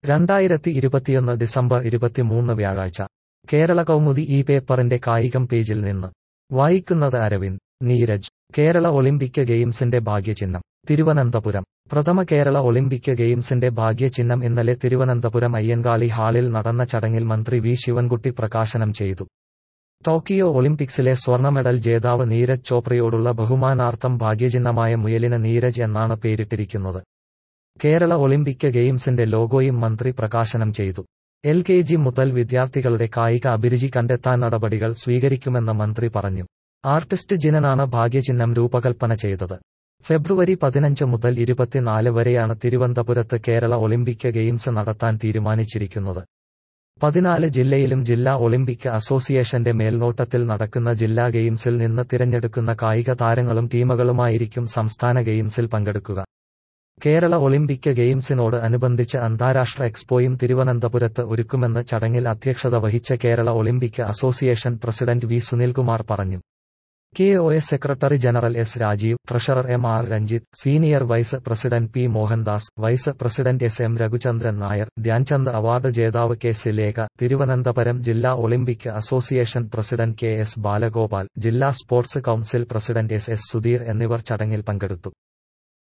രണ്ടായിരത്തി ഇരുപത്തിയൊന്ന് ഡിസംബർ ഇരുപത്തിമൂന്ന് വ്യാഴാഴ്ച കേരള കൗമുദി ഈ പേപ്പറിന്റെ കായികം പേജിൽ നിന്ന് വായിക്കുന്നത് അരവിന്ദ് നീരജ് കേരള ഒളിമ്പിക് ഗെയിംസിന്റെ ഭാഗ്യചിഹ്നം തിരുവനന്തപുരം പ്രഥമ കേരള ഒളിമ്പിക് ഗെയിംസിന്റെ ഭാഗ്യചിഹ്നം ഇന്നലെ തിരുവനന്തപുരം അയ്യങ്കാളി ഹാളിൽ നടന്ന ചടങ്ങിൽ മന്ത്രി വി ശിവൻകുട്ടി പ്രകാശനം ചെയ്തു ടോക്കിയോ ഒളിമ്പിക്സിലെ സ്വർണ്ണ മെഡൽ ജേതാവ് നീരജ് ചോപ്രയോടുള്ള ബഹുമാനാർത്ഥം ഭാഗ്യചിഹ്നമായ മുയലിന് നീരജ് എന്നാണ് പേരിട്ടിരിക്കുന്നത് കേരള ഒളിമ്പിക് ഗെയിംസിന്റെ ലോഗോയും മന്ത്രി പ്രകാശനം ചെയ്തു എൽ കെ ജി മുതൽ വിദ്യാർത്ഥികളുടെ കായിക അഭിരുചി കണ്ടെത്താൻ നടപടികൾ സ്വീകരിക്കുമെന്ന് മന്ത്രി പറഞ്ഞു ആർട്ടിസ്റ്റ് ജിനനാണ് ഭാഗ്യചിഹ്നം രൂപകൽപ്പന ചെയ്തത് ഫെബ്രുവരി പതിനഞ്ച് മുതൽ ഇരുപത്തിനാല് വരെയാണ് തിരുവനന്തപുരത്ത് കേരള ഒളിമ്പിക് ഗെയിംസ് നടത്താൻ തീരുമാനിച്ചിരിക്കുന്നത് പതിനാല് ജില്ലയിലും ജില്ലാ ഒളിമ്പിക് അസോസിയേഷന്റെ മേൽനോട്ടത്തിൽ നടക്കുന്ന ജില്ലാ ഗെയിംസിൽ നിന്ന് തിരഞ്ഞെടുക്കുന്ന കായിക താരങ്ങളും ടീമുകളുമായിരിക്കും സംസ്ഥാന ഗെയിംസിൽ പങ്കെടുക്കുക കേരള ഒളിമ്പിക് ഗെയിംസിനോട് അനുബന്ധിച്ച് അന്താരാഷ്ട്ര എക്സ്പോയും തിരുവനന്തപുരത്ത് ഒരുക്കുമെന്ന് ചടങ്ങിൽ അധ്യക്ഷത വഹിച്ച Kerala olympic association president V Sunilkumar പറഞ്ഞു K O S secretary general S Rajeev treasurer M R Ranjith senior vice president P Mohandas vice president S M Raghuchandran Nair Dhyanchand award ജേതാവ് കെ സിലേഖ തിരുവനന്തപുരം ജില്ലാ olympic association president K S Balagopal ജില്ലാ sports council president S S Sudheer എന്നിവർ ചടങ്ങിൽ പങ്കെടുത്തു